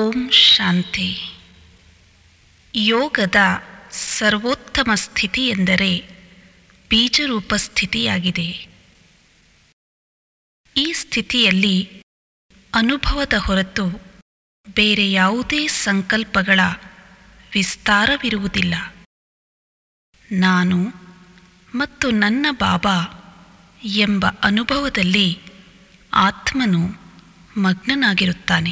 ಓಂ ಶಾಂತಿ ಯೋಗದ ಸರ್ವೋತ್ತಮ ಸ್ಥಿತಿ ಎಂದರೆ ಬೀಜರೂಪ ಸ್ಥಿತಿಯಾಗಿದೆ ಈ ಸ್ಥಿತಿಯಲ್ಲಿ ಅನುಭವದ ಹೊರತು ಬೇರೆ ಯಾವುದೇ ಸಂಕಲ್ಪಗಳ ವಿಸ್ತಾರವಿರುವುದಿಲ್ಲ ನಾನು ಮತ್ತು ನನ್ನ ಬಾಬಾ ಎಂಬ ಅನುಭವದಲ್ಲಿ ಆತ್ಮನು ಮಗ್ನನಾಗಿರುತ್ತಾನೆ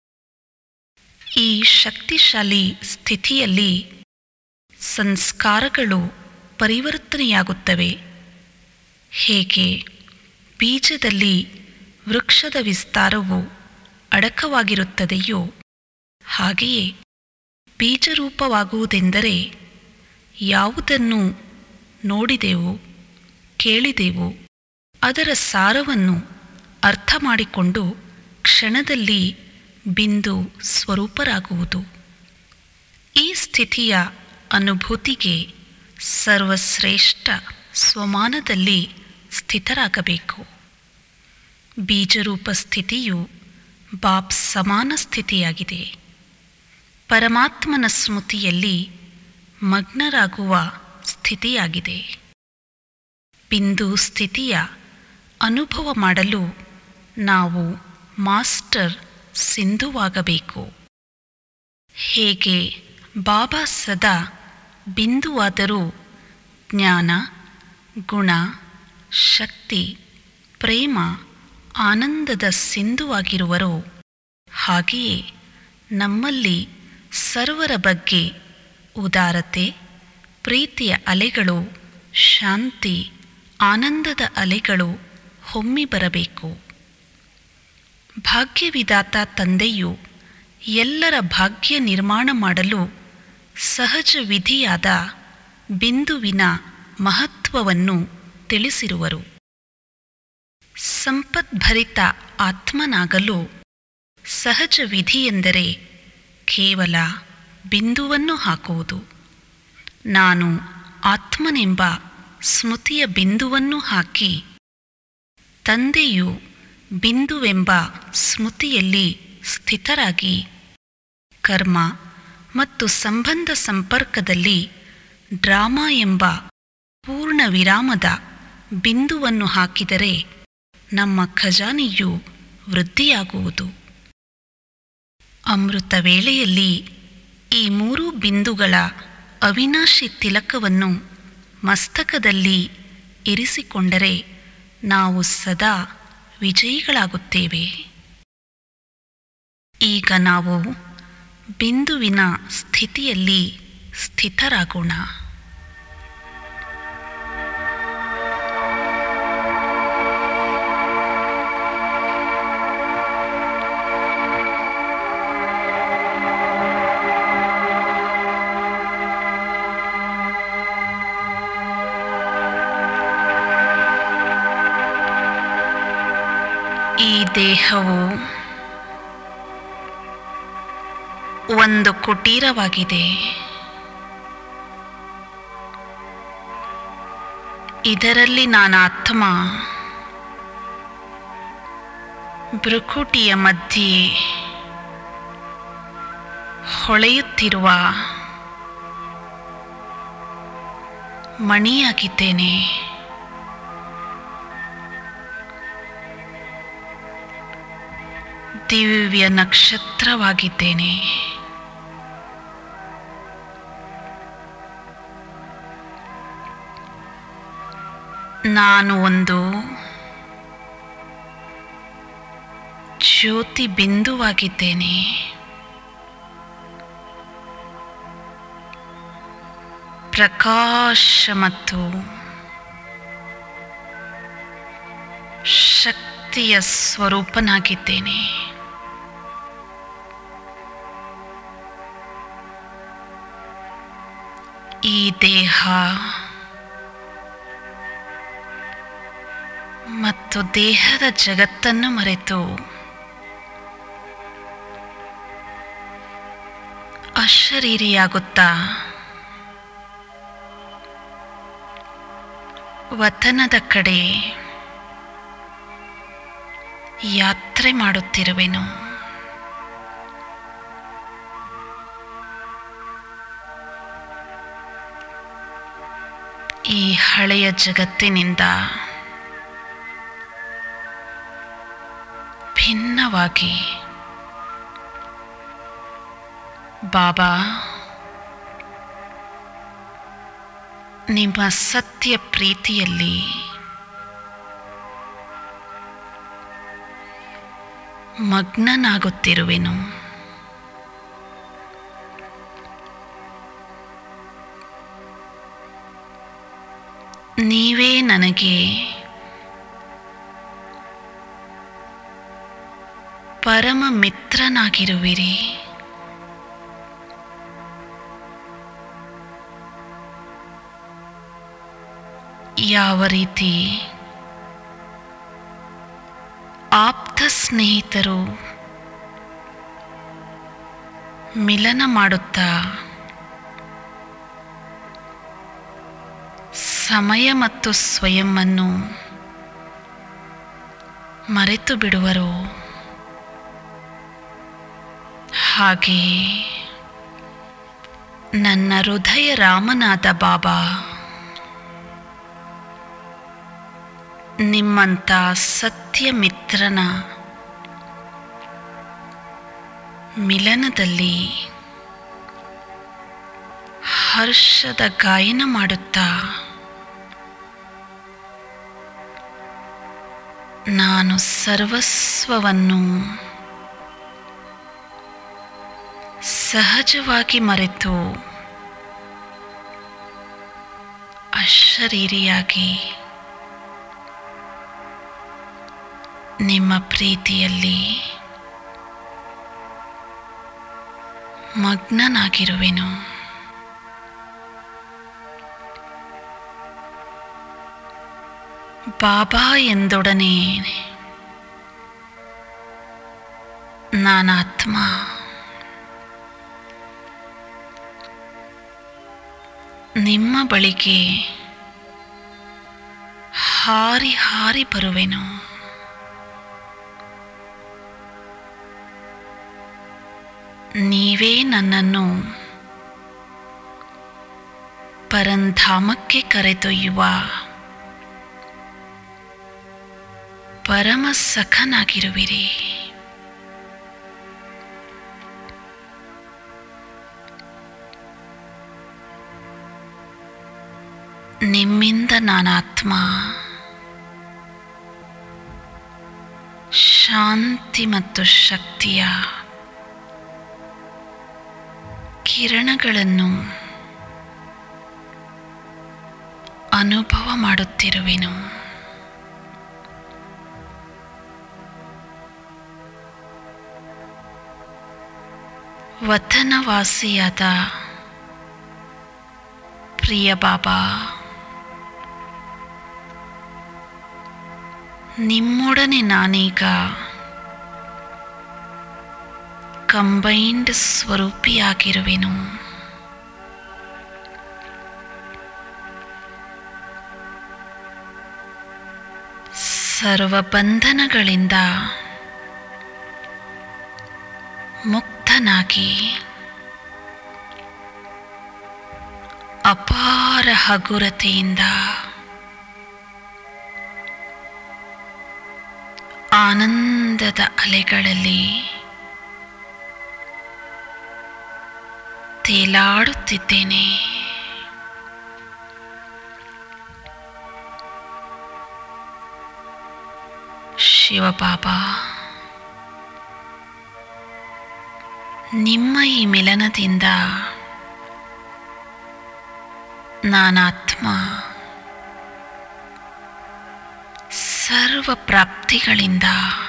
ಈ ಶಕ್ತಿಶಾಲಿ ಸ್ಥಿತಿಯಲ್ಲಿ ಸಂಸ್ಕಾರಗಳು ಪರಿವರ್ತನೆಯಾಗುತ್ತವೆ ಹೇಗೆ ಬೀಜದಲ್ಲಿ ವೃಕ್ಷದ ವಿಸ್ತಾರವು ಅಡಕವಾಗಿರುತ್ತದೆಯೋ ಹಾಗೆಯೇ ಬೀಜರೂಪವಾಗುವುದೆಂದರೆ ಯಾವುದನ್ನು ನೋಡಿದೆವು ಕೇಳಿದೆವು ಅದರ ಸಾರವನ್ನು ಅರ್ಥ ಮಾಡಿಕೊಂಡು ಕ್ಷಣದಲ್ಲಿ ಬಿಂದು ಸ್ವರೂಪರಾಗುವುದು ಈ ಸ್ಥಿತಿಯ ಅನುಭೂತಿಗೆ ಸರ್ವಶ್ರೇಷ್ಠ ಸ್ವಮಾನದಲ್ಲಿ ಸ್ಥಿತರಾಗಬೇಕು ಬೀಜರೂಪ ಸ್ಥಿತಿಯು ಬಾಪ್ ಸಮಾನ ಸ್ಥಿತಿಯಾಗಿದೆ ಪರಮಾತ್ಮನ ಸ್ಮೃತಿಯಲ್ಲಿ ಮಗ್ನರಾಗುವ ಸ್ಥಿತಿಯಾಗಿದೆ ಬಿಂದು ಸ್ಥಿತಿಯ ಅನುಭವ ಮಾಡಲು ನಾವು ಮಾಸ್ಟರ್ ಸಿಂಧುವಾಗಬೇಕು ಹೇಗೆ ಬಾಬಾ ಸದಾ ಬಿಂದುವಾದರೂ ಜ್ಞಾನ ಗುಣ ಶಕ್ತಿ ಪ್ರೇಮ ಆನಂದದ ಸಿಂಧುವಾಗಿರುವರೋ ಹಾಗೆಯೇ ನಮ್ಮಲ್ಲಿ ಸರ್ವರ ಬಗ್ಗೆ ಉದಾರತೆ ಪ್ರೀತಿಯ ಅಲೆಗಳು ಶಾಂತಿ ಆನಂದದ ಅಲೆಗಳು ಹೊಮ್ಮಿ ಬರಬೇಕು ಭಾಗ್ಯವಿದಾತ ತಂದೆಯು ಎಲ್ಲರ ಭಾಗ್ಯ ನಿರ್ಮಾಣ ಮಾಡಲು ಸಹಜ ವಿಧಿಯಾದ ಬಿಂದುವಿನ ಮಹತ್ವವನ್ನು ತಿಳಿಸಿರುವರು ಸಂಪದ್ಭರಿತ ಆತ್ಮನಾಗಲು ಸಹಜ ವಿಧಿ ಎಂದರೆ ಕೇವಲ ಬಿಂದುವನ್ನು ಹಾಕುವುದು ನಾನು ಆತ್ಮನೆಂಬ ಸ್ಮೃತಿಯ ಬಿಂದುವನ್ನು ಹಾಕಿ ತಂದೆಯು ಬಿಂದುವೆಂಬ ಸ್ಮೃತಿಯಲ್ಲಿ ಸ್ಥಿತರಾಗಿ ಕರ್ಮ ಮತ್ತು ಸಂಬಂಧ ಸಂಪರ್ಕದಲ್ಲಿ ಡ್ರಾಮಾ ಎಂಬ ಪೂರ್ಣ ವಿರಾಮದ ಬಿಂದುವನ್ನು ಹಾಕಿದರೆ ನಮ್ಮ ಖಜಾನೆಯು ವೃದ್ಧಿಯಾಗುವುದು ಅಮೃತ ವೇಳೆಯಲ್ಲಿ ಈ ಮೂರು ಬಿಂದುಗಳ ಅವಿನಾಶಿ ತಿಲಕವನ್ನು ಮಸ್ತಕದಲ್ಲಿ ಇರಿಸಿಕೊಂಡರೆ ನಾವು ಸದಾ ವಿಜಯಿಗಳಾಗುತ್ತೇವೆ ಈಗ ನಾವು ಬಿಂದುವಿನ ಸ್ಥಿತಿಯಲ್ಲಿ ಸ್ಥಿತರಾಗೋಣ ಈ ದೇಹವು ಒಂದು ಕುಟೀರವಾಗಿದೆ ಇದರಲ್ಲಿ ನಾನು ಆತ್ಮ ಭ್ರುಕುಟಿಯ ಮಧ್ಯೆ ಹೊಳೆಯುತ್ತಿರುವ ಮಣಿಯಾಗಿದ್ದೇನೆ ದಿವ್ಯ ನಕ್ಷತ್ರವಾಗಿದ್ದೇನೆ ನಾನು ಒಂದು ಜ್ಯೋತಿ ಬಿಂದುವಾಗಿದ್ದೇನೆ ಪ್ರಕಾಶ ಮತ್ತು ಶಕ್ತಿಯ ಸ್ವರೂಪನಾಗಿದ್ದೇನೆ ಈ ದೇಹ ಮತ್ತು ದೇಹದ ಜಗತ್ತನ್ನು ಮರೆತು ಅಶರೀರಿಯಾಗುತ್ತಾ ವತನದ ಕಡೆ ಯಾತ್ರೆ ಮಾಡುತ್ತಿರುವೆನು ಈ ಹಳೆಯ ಜಗತ್ತಿನಿಂದ ಭಿನ್ನವಾಗಿ ಬಾಬಾ ನಿಮ್ಮ ಸತ್ಯ ಪ್ರೀತಿಯಲ್ಲಿ ಮಗ್ನನಾಗುತ್ತಿರುವೆನು ನೀವೇ ನನಗೆ ಪರಮ ಮಿತ್ರನಾಗಿರುವಿರಿ ಯಾವ ರೀತಿ ಆಪ್ತ ಸ್ನೇಹಿತರು ಮಿಲನ ಮಾಡುತ್ತಾ ಸಮಯ ಮತ್ತು ಸ್ವಯಂವನ್ನು ಮರೆತು ಬಿಡುವರು ಹಾಗೆ ನನ್ನ ಹೃದಯ ರಾಮನಾದ ಬಾಬಾ ನಿಮ್ಮಂಥ ಸತ್ಯ ಮಿತ್ರನ ಮಿಲನದಲ್ಲಿ ಹರ್ಷದ ಗಾಯನ ಮಾಡುತ್ತಾ ನಾನು ಸರ್ವಸ್ವವನ್ನು ಸಹಜವಾಗಿ ಮರೆತು ಅಶರೀರಿಯಾಗಿ ನಿಮ್ಮ ಪ್ರೀತಿಯಲ್ಲಿ ಮಗ್ನನಾಗಿರುವೆನು ಬಾಬಾ ಎಂದೊಡನೆ ನಾನಾತ್ಮ ನಿಮ್ಮ ಬಳಿಗೆ ಹಾರಿ ಹಾರಿ ಬರುವೆನು ನೀವೇ ನನ್ನನ್ನು ಪರಂಧಾಮಕ್ಕೆ ಕರೆದೊಯ್ಯುವ ಪರಮ ಸಖನಾಗಿರುವಿರಿ ನಿಮ್ಮಿಂದ ನಾನಾತ್ಮ ಶಾಂತಿ ಮತ್ತು ಶಕ್ತಿಯ ಕಿರಣಗಳನ್ನು ಅನುಭವ ಮಾಡುತ್ತಿರುವೆನು ವತನವಾಸಿಯಾದ ಪ್ರಿಯ ಬಾಬಾ ನಿಮ್ಮೊಡನೆ ನಾನೀಗ ಕಂಬೈನ್ಡ್ ಸ್ವರೂಪಿಯಾಗಿರುವೆನು ಸರ್ವ ಬಂಧನಗಳಿಂದ ಮುಕ್ತನಾಗಿ ಅಪಾರ ಹಗುರತೆಯಿಂದ ಆನಂದದ ಅಲೆಗಳಲ್ಲಿ ತೇಲಾಡುತ್ತಿದ್ದೇನೆ ಶಿವಬಾಬಾ ನಿಮ್ಮ ಈ ಮಿಲನದಿಂದ ನಾನಾತ್ಮ ಸರ್ವ ಪ್ರಾಪ್ತಿಗಳಿಂದ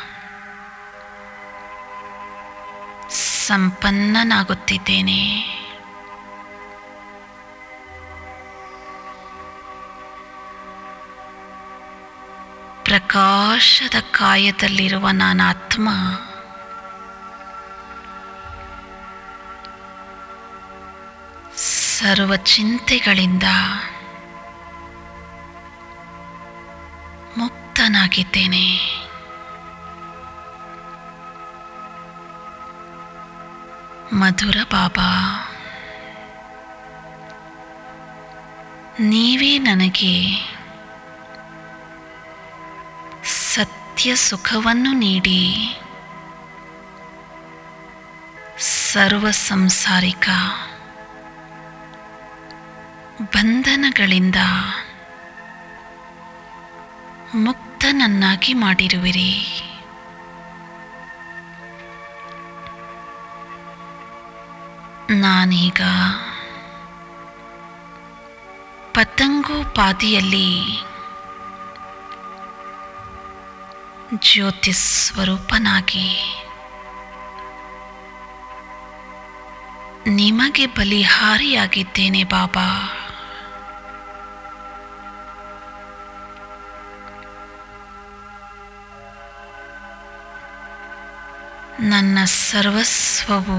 ಸಂಪನ್ನನಾಗುತ್ತಿದ್ದೇನೆ ಪ್ರಕಾಶದ ಕಾಯದಲ್ಲಿರುವ ನಾನಾತ್ಮ ಸರ್ವ ಚಿಂತೆಗಳಿಂದ ಮುಕ್ತನಾಗಿದ್ದೇನೆ ಮಧುರ ಬಾಬಾ ನೀವೇ ನನಗೆ ಸತ್ಯ ಸುಖವನ್ನು ನೀಡಿ ಸರ್ವ ಸಂಸಾರಿಕ ಬಂಧನಗಳಿಂದ ಮುಕ್ತನನ್ನಾಗಿ ಮಾಡಿರುವಿರಿ ನಾನೀಗ ಪತಂಗೋಪಾದಿಯಲ್ಲಿ ಜ್ಯೋತಿ ಸ್ವರೂಪನಾಗಿ ನಿಮಗೆ ಬಲಿಹಾರಿಯಾಗಿದ್ದೇನೆ ಬಾಬಾ ನನ್ನ ಸರ್ವಸ್ವವು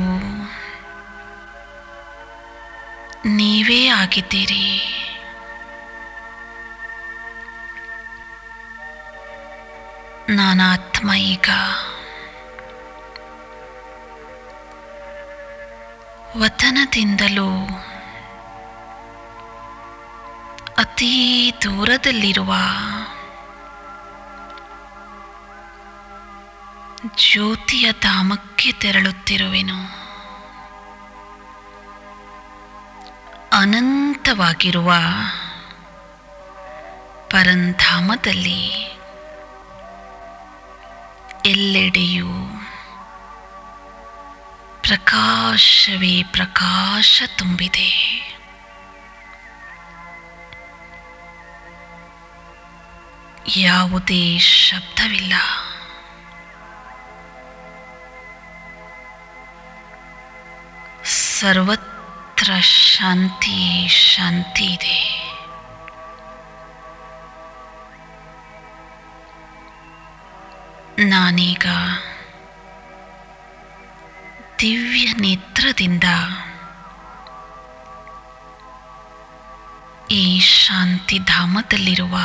ನೀವೇ ಆಗಿದ್ದೀರಿ ನಾನಾತ್ಮ ಈಗ ವತನದಿಂದಲೂ ಅತೀ ದೂರದಲ್ಲಿರುವ ಜ್ಯೋತಿಯ ಧಾಮಕ್ಕೆ ತೆರಳುತ್ತಿರುವೆನು ಅನಂತವಾಗಿರುವ ಪರಂಧಾಮದಲ್ಲಿ ಎಲ್ಲೆಡೆಯೂ ಪ್ರಕಾಶವೇ ಪ್ರಕಾಶ ತುಂಬಿದೆ ಯಾವುದೇ ಶಬ್ದವಿಲ್ಲ ಸರ್ವತ್ರ ಶಾಂತಿ ಶಾಂತಿ ಇದೆ ನಾನೀಗ ದಿವ್ಯ ನೇತ್ರದಿಂದ ಈ ಶಾಂತಿಧಾಮದಲ್ಲಿರುವ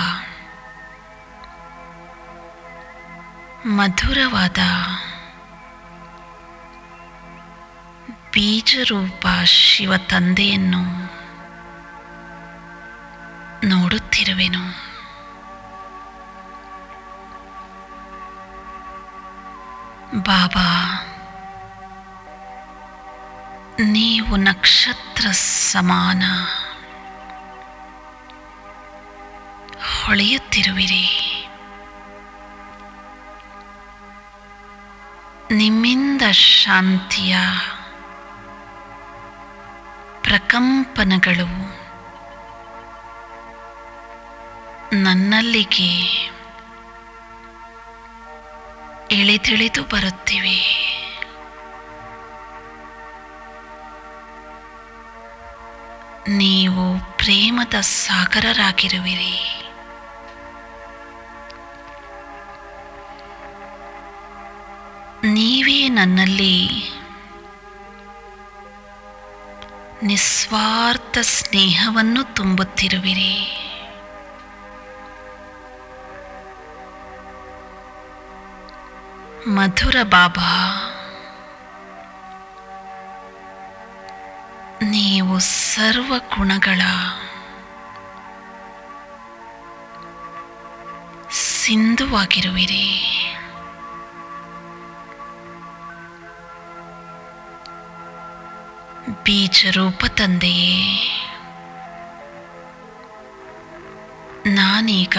ಮಧುರವಾದ ಬೀಜರೂಪ ಶಿವ ತಂದೆಯನ್ನು ನೋಡುತ್ತಿರುವೆನು ಬಾಬಾ ನೀವು ನಕ್ಷತ್ರ ಸಮಾನ ಹೊಳೆಯುತ್ತಿರುವಿರಿ ನಿಮ್ಮಿಂದ ಶಾಂತಿಯ ಪ್ರಕಂಪನಗಳು ನನ್ನಲ್ಲಿಗೆ ಇಳಿದಿಳಿದು ಬರುತ್ತಿವೆ ನೀವು ಪ್ರೇಮದ ಸಾಗರರಾಗಿರುವಿರಿ ನೀವೇ ನನ್ನಲ್ಲಿ ನಿಸ್ವಾರ್ಥ ಸ್ನೇಹವನ್ನು ತುಂಬುತ್ತಿರುವಿರಿ ಮಧುರ ಬಾಬಾ ನೀವು ಸರ್ವ ಗುಣಗಳ ಸಿಂಧುವಾಗಿರುವಿರಿ ಬೀಜರೂಪ ತಂದೆಯೇ ನಾನೀಗ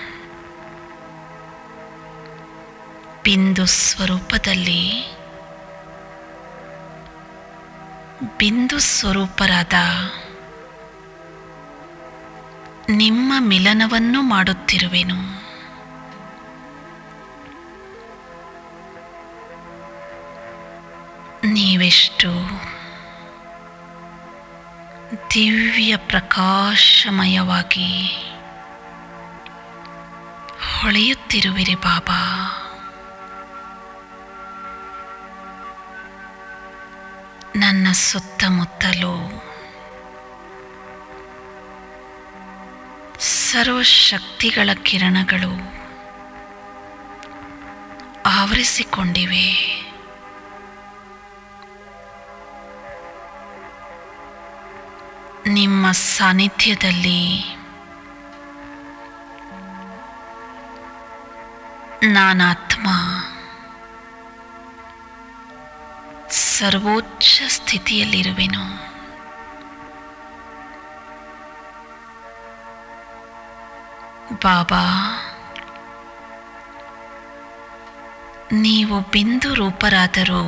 ಬಿಂದು ಸ್ವರೂಪದಲ್ಲಿ ಬಿಂದು ಸ್ವರೂಪರಾದ ನಿಮ್ಮ ಮಿಲನವನ್ನು ಮಾಡುತ್ತಿರುವೆನು ನೀವೆಷ್ಟು ದಿವ್ಯ ಪ್ರಕಾಶಮಯವಾಗಿ ಹೊಳೆಯುತ್ತಿರುವಿರಿ ಬಾಬಾ ನನ್ನ ಸುತ್ತಮುತ್ತಲೂ ಸರ್ವಶಕ್ತಿಗಳ ಕಿರಣಗಳು ಆವರಿಸಿಕೊಂಡಿವೆ ನಿಮ್ಮ ಸಾನ್ನಿಧ್ಯದಲ್ಲಿ ನಾನಾತ್ಮ ಸರ್ವೋಚ್ಚ ಸ್ಥಿತಿಯಲ್ಲಿರುವೆನು ಬಾಬಾ ನೀವು ಬಿಂದು ರೂಪರಾದರೂ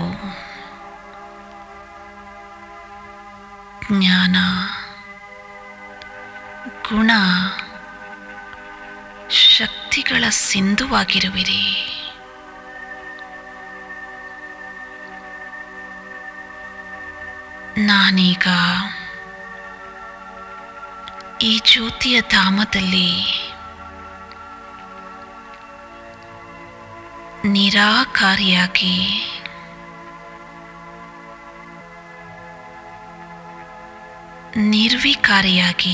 ಜ್ಞಾನ ಗುಣ ಶಕ್ತಿಗಳ ಸಿಂಧುವಾಗಿರುವಿರಿ ನಾನೀಗ ಈ ಜ್ಯೋತಿಯ ಧಾಮದಲ್ಲಿ ನಿರಾಕಾರಿಯಾಗಿ ನಿರ್ವಿಕಾರಿಯಾಗಿ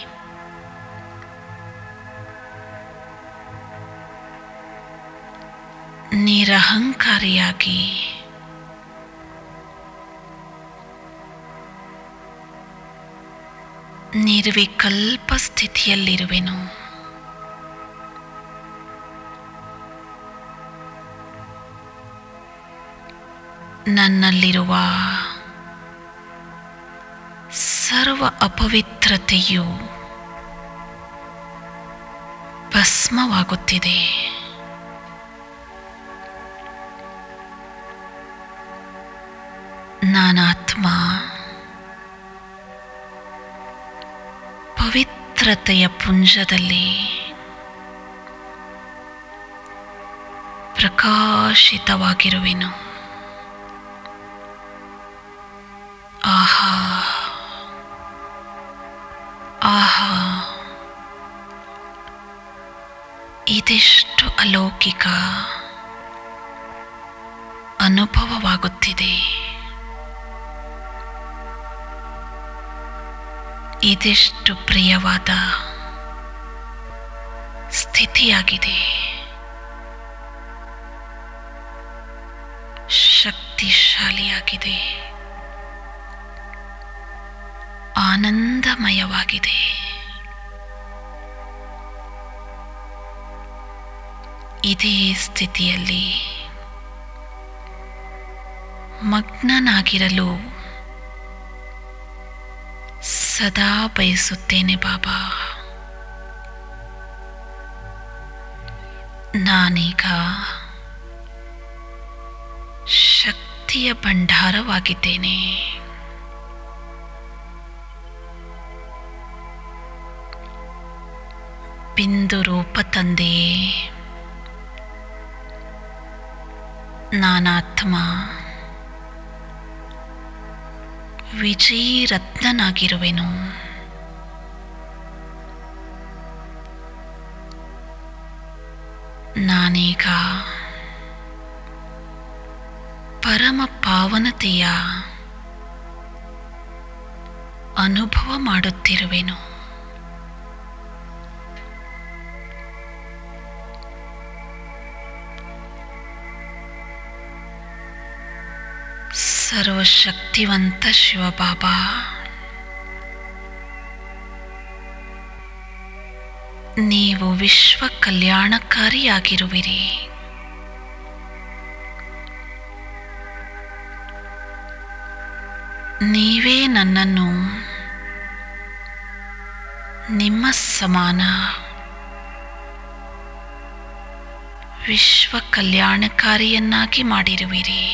ನಿರಹಂಕಾರಿಯಾಗಿ ನಿರ್ವಿಕಲ್ಪ ಸ್ಥಿತಿಯಲ್ಲಿರುವೆನು ನನ್ನಲ್ಲಿರುವ ಸರ್ವ ಅಪವಿತ್ರತೆಯು ಭಸ್ಮವಾಗುತ್ತಿದೆ ನಾನಾತ್ಮ ಪವಿತ್ರತೆಯ ಪುಂಜದಲ್ಲಿ ಪ್ರಕಾಶಿತವಾಗಿರುವೆನು ಆಹಾ ಆಹಾ ಇದೆಷ್ಟು ಅಲೌಕಿಕ ಅನುಭವವಾಗುತ್ತಿದೆ ಇದೆಷ್ಟು ಪ್ರಿಯವಾದ ಸ್ಥಿತಿಯಾಗಿದೆ ಶಕ್ತಿಶಾಲಿಯಾಗಿದೆ ಆನಂದಮಯವಾಗಿದೆ ಇದೇ ಸ್ಥಿತಿಯಲ್ಲಿ ಮಗ್ನನಾಗಿರಲು ಸದಾ ಬಯಸುತ್ತೇನೆ ಬಾಬಾ ನಾನೀಗ ಶಕ್ತಿಯ ಭಂಡಾರವಾಗಿದ್ದೇನೆ ಬಿಂದು ರೂಪ ತಂದೆ ನಾನಾತ್ಮ ವಿಜಯಿ ರತ್ನನಾಗಿರುವೆನು ನಾನೀಗ ಪರಮ ಪಾವನತೆಯ ಅನುಭವ ಮಾಡುತ್ತಿರುವೆನು ಸರ್ವಶಕ್ತಿವಂತ ಶಿವಬಾಬಾ ನೀವು ವಿಶ್ವ ಕಲ್ಯಾಣಕಾರಿಯಾಗಿರುವಿರಿ ನೀವೇ ನನ್ನನ್ನು ನಿಮ್ಮ ಸಮಾನ ವಿಶ್ವ ಕಲ್ಯಾಣಕಾರಿಯನ್ನಾಗಿ ಮಾಡಿರುವಿರಿ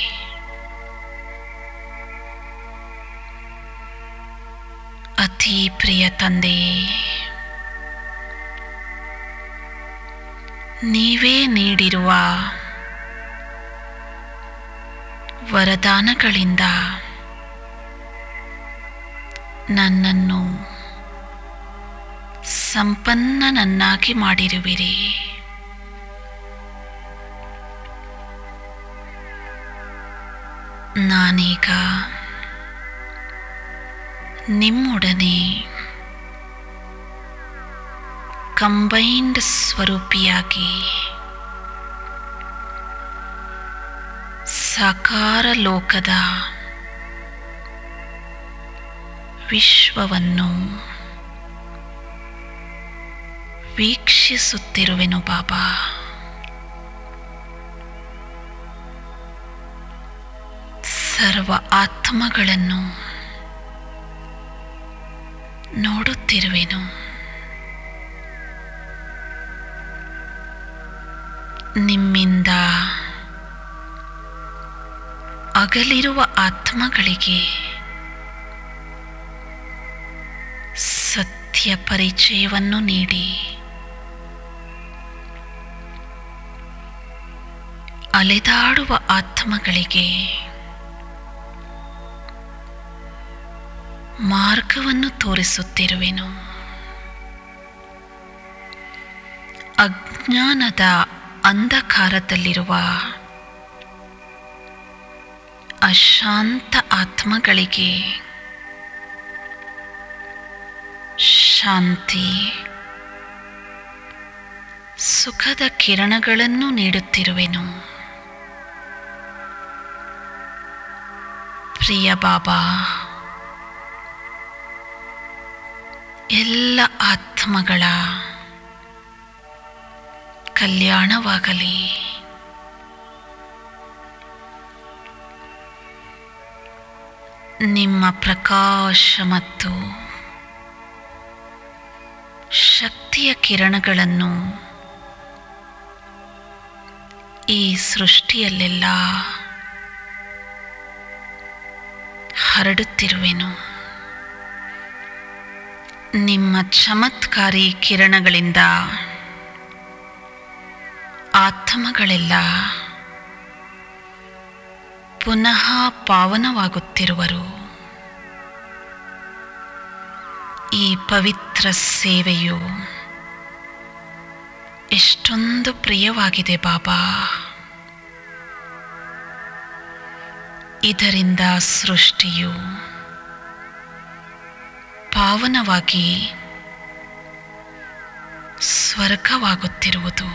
ಅತಿ ಪ್ರಿಯ ತಂದೆ ನೀವೇ ನೀಡಿರುವ ವರದಾನಗಳಿಂದ ನನ್ನನ್ನು ಸಂಪನ್ನನನ್ನಾಗಿ ಮಾಡಿರುವಿರಿ ನಾನೀಗ ನಿಮ್ಮೊಡನೆ ಕಂಬೈನ್ಡ್ ಸ್ವರೂಪಿಯಾಗಿ ಸಾಕಾರ ಲೋಕದ ವಿಶ್ವವನ್ನು ವೀಕ್ಷಿಸುತ್ತಿರುವೆನು ಬಾಬಾ ಸರ್ವ ಆತ್ಮಗಳನ್ನು ನೋಡುತ್ತಿರುವೆನು ನಿಮ್ಮಿಂದ ಅಗಲಿರುವ ಆತ್ಮಗಳಿಗೆ ಸತ್ಯ ಪರಿಚಯವನ್ನು ನೀಡಿ ಅಲೆದಾಡುವ ಆತ್ಮಗಳಿಗೆ ಮಾರ್ಗವನ್ನು ತೋರಿಸುತ್ತಿರುವೆನು ಅಜ್ಞಾನದ ಅಂಧಕಾರದಲ್ಲಿರುವ ಅಶಾಂತ ಆತ್ಮಗಳಿಗೆ ಶಾಂತಿ ಸುಖದ ಕಿರಣಗಳನ್ನು ನೀಡುತ್ತಿರುವೆನು ಪ್ರಿಯ ಬಾಬಾ ಎಲ್ಲ ಆತ್ಮಗಳ ಕಲ್ಯಾಣವಾಗಲಿ ನಿಮ್ಮ ಪ್ರಕಾಶ ಮತ್ತು ಶಕ್ತಿಯ ಕಿರಣಗಳನ್ನು ಈ ಸೃಷ್ಟಿಯಲ್ಲೆಲ್ಲ ಹರಡುತ್ತಿರುವೆನು ನಿಮ್ಮ ಚಮತ್ಕಾರಿ ಕಿರಣಗಳಿಂದ ಆತ್ಮಗಳೆಲ್ಲ ಪುನಃ ಪಾವನವಾಗುತ್ತಿರುವರು ಈ ಪವಿತ್ರ ಸೇವೆಯು ಎಷ್ಟೊಂದು ಪ್ರಿಯವಾಗಿದೆ ಬಾಬಾ ಇದರಿಂದ ಸೃಷ್ಟಿಯು ಪಾವನವಾಗಿ ಸ್ವರ್ಗವಾಗುತ್ತಿರುವುದು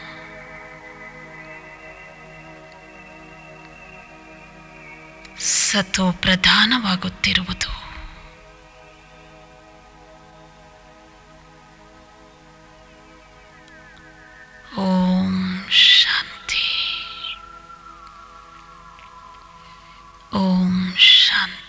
ಸತೋ ಪ್ರಧಾನವಾಗುತ್ತಿರುವುದು ಓಂ ಶಾಂತಿ ಓಂ ಶಾಂತಿ